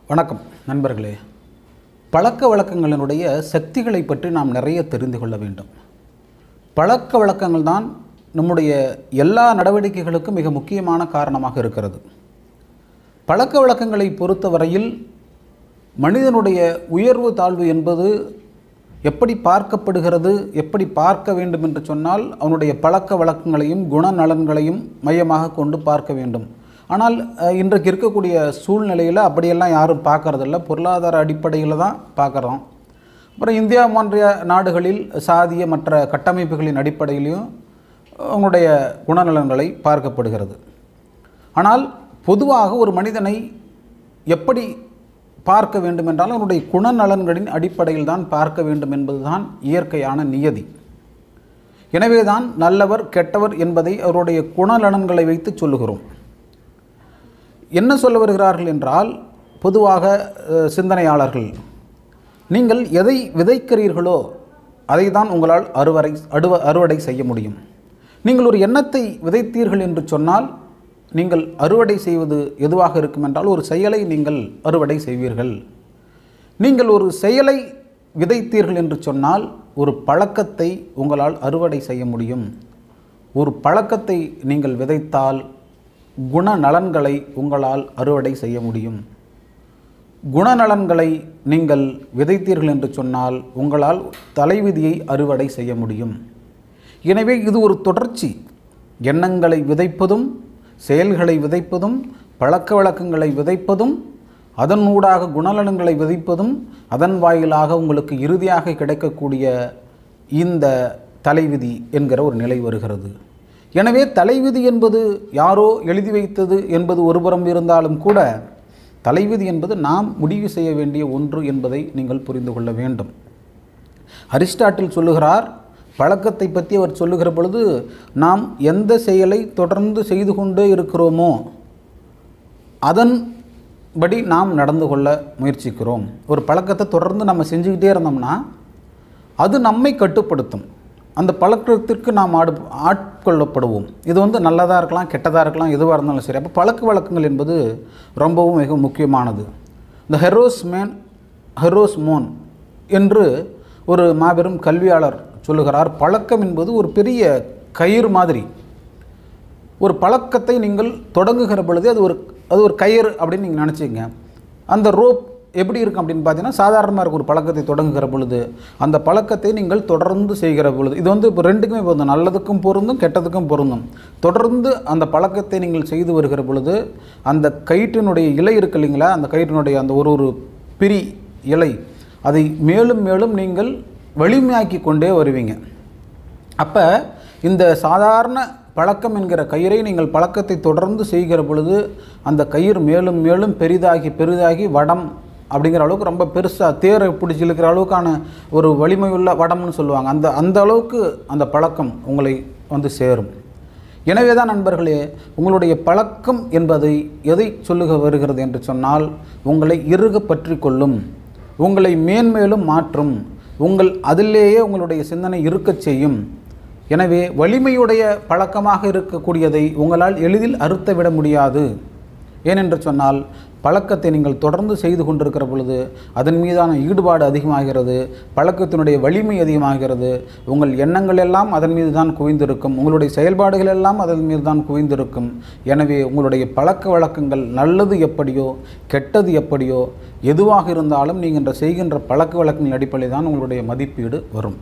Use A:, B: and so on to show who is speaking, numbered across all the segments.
A: வணக்கம் நண்பர்களே பழக்க வழக்கங்களினுடைய சக்திகளை பற்றி நாம் நிறைய தெரிந்து கொள்ள வேண்டும் பழக்க வழக்கங்கள் தான் நம்முடைய எல்லா நடவடிக்கைகளுக்கும் மிக முக்கியமான காரணமாக இருக்கிறது பழக்க வழக்கங்களை பொறுத்தவரையில் மனிதனுடைய உயர்வு தாழ்வு என்பது எப்படி பார்க்கப்படுகிறது எப்படி பார்க்க வேண்டும் என்று சொன்னால் அவனுடைய பழக்க வழக்கங்களையும் குணநலன்களையும் மையமாக கொண்டு பார்க்க வேண்டும் ஆனால் அஹ், இன்றைக்கு இருக்கக்கூடிய சூழ்நிலையில் அப்படியெல்லாம் யாரும் பார்க்கறதில்ல பொருளாதார அடிப்படையில் தான் பார்க்குறோம் அப்புறம் இந்தியா போன்ற நாடுகளில் சாதிய மற்ற கட்டமைப்புகளின் அடிப்படையிலையும் அவங்களுடைய குணநலன்களை பார்க்கப்படுகிறது ஆனால் பொதுவாக ஒரு மனிதனை எப்படி பார்க்க வேண்டும் என்றால் அவனுடைய குணநலன்களின் அடிப்படையில் தான் பார்க்க வேண்டும் என்பதுதான் இயற்கையான நியதி எனவே தான் நல்லவர் கெட்டவர் என்பதை அவருடைய குணநலன்களை வைத்து சொல்லுகிறோம் என்ன சொல்ல வருகிறார்கள் என்றால் பொதுவாக அஹ், சிந்தனையாளர்கள் நீங்கள் எதை விதைக்கிறீர்களோ அதை தான் உங்களால் அறுவடை அடுவ அறுவடை செய்ய முடியும் நீங்கள் ஒரு எண்ணத்தை விதைத்தீர்கள் என்று சொன்னால் நீங்கள் அறுவடை செய்வது எதுவாக இருக்கும் என்றால் ஒரு செயலை நீங்கள் அறுவடை செய்வீர்கள் நீங்கள் ஒரு செயலை விதைத்தீர்கள் என்று சொன்னால் ஒரு பழக்கத்தை உங்களால் அறுவடை செய்ய முடியும் ஒரு பழக்கத்தை நீங்கள் விதைத்தால் குணநலன்களை உங்களால் அறுவடை செய்ய முடியும் குணநலன்களை நீங்கள் விதைத்தீர்கள் என்று சொன்னால் உங்களால் தலைவிதியை அறுவடை செய்ய முடியும் எனவே இது ஒரு தொடர்ச்சி எண்ணங்களை விதைப்பதும் செயல்களை விதைப்பதும் பழக்க வழக்கங்களை விதைப்பதும் அதன் ஊடாக குணநலன்களை விதைப்பதும் அதன் வாயிலாக உங்களுக்கு இறுதியாக கிடைக்கக்கூடிய இந்த தலைவிதி என்கிற ஒரு நிலை வருகிறது எனவே தலைவிதி என்பது யாரோ எழுதி வைத்தது என்பது ஒருபுறம் இருந்தாலும் கூட தலைவிதி என்பது நாம் முடிவு செய்ய வேண்டிய ஒன்று என்பதை நீங்கள் புரிந்து கொள்ள வேண்டும் அரிஸ்டாட்டில் சொல்லுகிறார் பழக்கத்தை பற்றி அவர் சொல்லுகிற பொழுது நாம் எந்த செயலை தொடர்ந்து செய்து கொண்டே இருக்கிறோமோ அதன்படி நாம் நடந்து கொள்ள முயற்சிக்கிறோம் ஒரு பழக்கத்தை தொடர்ந்து நம்ம செஞ்சுக்கிட்டே இருந்தோம்னா அது நம்மை கட்டுப்படுத்தும் அந்த பழக்கத்திற்கு நாம் ஆடு ஆட்கொள்ளப்படுவோம் இது வந்து நல்லதாக இருக்கலாம் கெட்டதாக இருக்கலாம் எதுவாக இருந்தாலும் சரி அப்போ பழக்க வழக்கங்கள் என்பது ரொம்பவும் மிக முக்கியமானது இந்த ஹெரோஸ் மேன் ஹெரோஸ் மோன் என்று ஒரு மாபெரும் கல்வியாளர் சொல்லுகிறார் பழக்கம் என்பது ஒரு பெரிய கயிறு மாதிரி ஒரு பழக்கத்தை நீங்கள் தொடங்குகிற பொழுது அது ஒரு அது ஒரு கயிறு அப்படின்னு நீங்கள் நினச்சிங்க அந்த ரோப் எப்படி இருக்கும் அப்படின்னு பார்த்தீங்கன்னா சாதாரணமாக இருக்கும் ஒரு பழக்கத்தை தொடங்குகிற பொழுது அந்த பழக்கத்தை நீங்கள் தொடர்ந்து செய்கிற பொழுது இது வந்து இப்போ ரெண்டுக்குமே பொருந்தும் நல்லதுக்கும் பொருந்தும் கெட்டதுக்கும் பொருந்தும் தொடர்ந்து அந்த பழக்கத்தை நீங்கள் செய்து வருகிற பொழுது அந்த கயிற்றினுடைய இலை இருக்கு இல்லைங்களா அந்த கயிற்றினுடைய அந்த ஒரு ஒரு பிரி இலை அதை மேலும் மேலும் நீங்கள் வலிமையாக்கி கொண்டே வருவீங்க அப்போ இந்த சாதாரண பழக்கம் என்கிற கயிறை நீங்கள் பழக்கத்தை தொடர்ந்து செய்கிற பொழுது அந்த கயிறு மேலும் மேலும் பெரிதாகி பெரிதாகி வடம் அப்படிங்கிற அளவுக்கு ரொம்ப பெருசாக தேரை பிடிச்சி இழுக்கிற அளவுக்கான ஒரு வலிமையுள்ள வடம்னு சொல்லுவாங்க அந்த அந்த அளவுக்கு அந்த பழக்கம் உங்களை வந்து சேரும் எனவே தான் நண்பர்களே உங்களுடைய பழக்கம் என்பதை எதை சொல்லுக வருகிறது என்று சொன்னால் உங்களை இறுக பற்றி கொள்ளும் உங்களை மேன்மேலும் மாற்றும் உங்கள் அதிலேயே உங்களுடைய சிந்தனை இருக்கச் செய்யும் எனவே வலிமையுடைய பழக்கமாக இருக்கக்கூடியதை உங்களால் எளிதில் அறுத்து விட முடியாது ஏனென்று சொன்னால் பழக்கத்தை நீங்கள் தொடர்ந்து செய்து கொண்டிருக்கிற பொழுது அதன் மீதான ஈடுபாடு அதிகமாகிறது பழக்கத்தினுடைய வலிமை அதிகமாகிறது உங்கள் எண்ணங்கள் எல்லாம் அதன் மீது தான் குவிந்திருக்கும் உங்களுடைய செயல்பாடுகள் எல்லாம் அதன் மீது தான் குவிந்திருக்கும் எனவே உங்களுடைய பழக்க வழக்கங்கள் நல்லது எப்படியோ கெட்டது எப்படியோ எதுவாக இருந்தாலும் நீங்கள் இன்று செய்கின்ற பழக்க வழக்கங்கள் அடிப்படையில் தான் உங்களுடைய மதிப்பீடு வரும்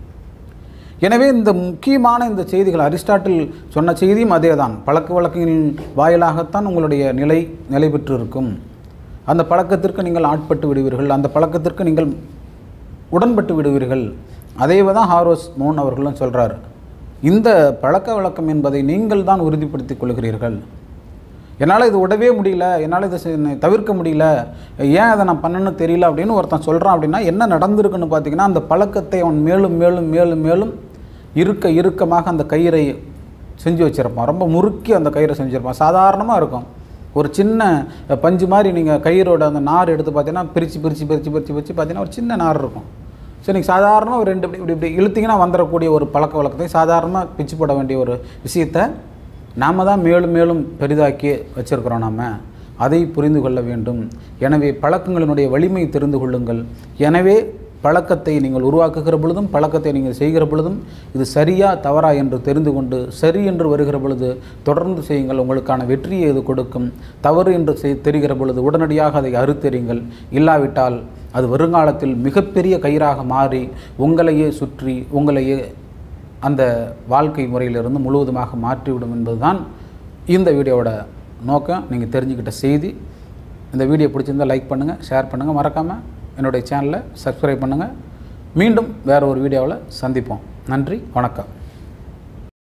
A: எனவே இந்த முக்கியமான இந்த செய்திகள் அரிஸ்டாட்டில் சொன்ன செய்தியும் அதே தான் பழக்க வழக்கங்களின் வாயிலாகத்தான் உங்களுடைய நிலை நிலை பெற்று இருக்கும் அந்த பழக்கத்திற்கு நீங்கள் ஆட்பட்டு விடுவீர்கள் அந்த பழக்கத்திற்கு நீங்கள் உடன்பட்டு விடுவீர்கள் அதே தான் ஹாரோஸ் மோன் அவர்களும் சொல்கிறார் இந்த பழக்க வழக்கம் என்பதை நீங்கள் தான் உறுதிப்படுத்திக் கொள்கிறீர்கள் என்னால் இது விடவே முடியல என்னால் இதை செ- தவிர்க்க முடியல ஏன் அதை நான் பண்ணணும்னு தெரியல அப்படின்னு ஒருத்தன் சொல்கிறான் அப்படின்னா என்ன நடந்திருக்குன்னு பார்த்தீங்கன்னா அந்த பழக்கத்தை அவன் மேலும் மேலும் மேலும் மேலும் இருக்க இறுக்கமாக அந்த கயிறை செஞ்சு வச்சிருப்பான் ரொம்ப முறுக்கி அந்த கயிறை செஞ்சுருப்பான் சாதாரணமாக இருக்கும் ஒரு சின்ன பஞ்சு மாதிரி நீங்கள் கயிறோட அந்த நார் எடுத்து பார்த்தீங்கன்னா பிரித்து பிரித்து பிரித்து பிரித்து பிரித்து பார்த்தீங்கன்னா ஒரு சின்ன நார் இருக்கும் ஸோ நீங்கள் சாதாரணமாக ஒரு ரெண்டு இப்படி இப்படி இப்படி இழுத்தீங்கன்னா வந்துடக்கூடிய ஒரு பழக்க வழக்கத்தை சாதாரணமாக பிச்சு போட வேண்டிய ஒரு விஷயத்தை நாம் தான் மேலும் மேலும் பெரிதாக்கி வச்சுருக்குறோம் நாம் அதை புரிந்து கொள்ள வேண்டும் எனவே பழக்கங்களினுடைய வலிமை தெரிந்து கொள்ளுங்கள் எனவே பழக்கத்தை நீங்கள் உருவாக்குகிற பொழுதும் பழக்கத்தை நீங்கள் செய்கிற பொழுதும் இது சரியா தவறா என்று தெரிந்து கொண்டு சரி என்று வருகிற பொழுது தொடர்ந்து செய்யுங்கள் உங்களுக்கான வெற்றியை இது கொடுக்கும் தவறு என்று செய் தெரிகிற பொழுது உடனடியாக அதை அறுத்தெறிங்கள் இல்லாவிட்டால் அது வருங்காலத்தில் மிகப்பெரிய கயிறாக மாறி உங்களையே சுற்றி உங்களையே அந்த வாழ்க்கை முறையிலிருந்து முழுவதுமாக மாற்றிவிடும் என்பதுதான் இந்த வீடியோவோட நோக்கம் நீங்கள் தெரிஞ்சுக்கிட்ட செய்தி இந்த வீடியோ பிடிச்சிருந்தால் லைக் பண்ணுங்கள் ஷேர் பண்ணுங்கள் மறக்காமல் என்னுடைய சேனலை சப்ஸ்கிரைப் பண்ணுங்கள் மீண்டும் வேறு ஒரு வீடியோவில் சந்திப்போம் நன்றி வணக்கம்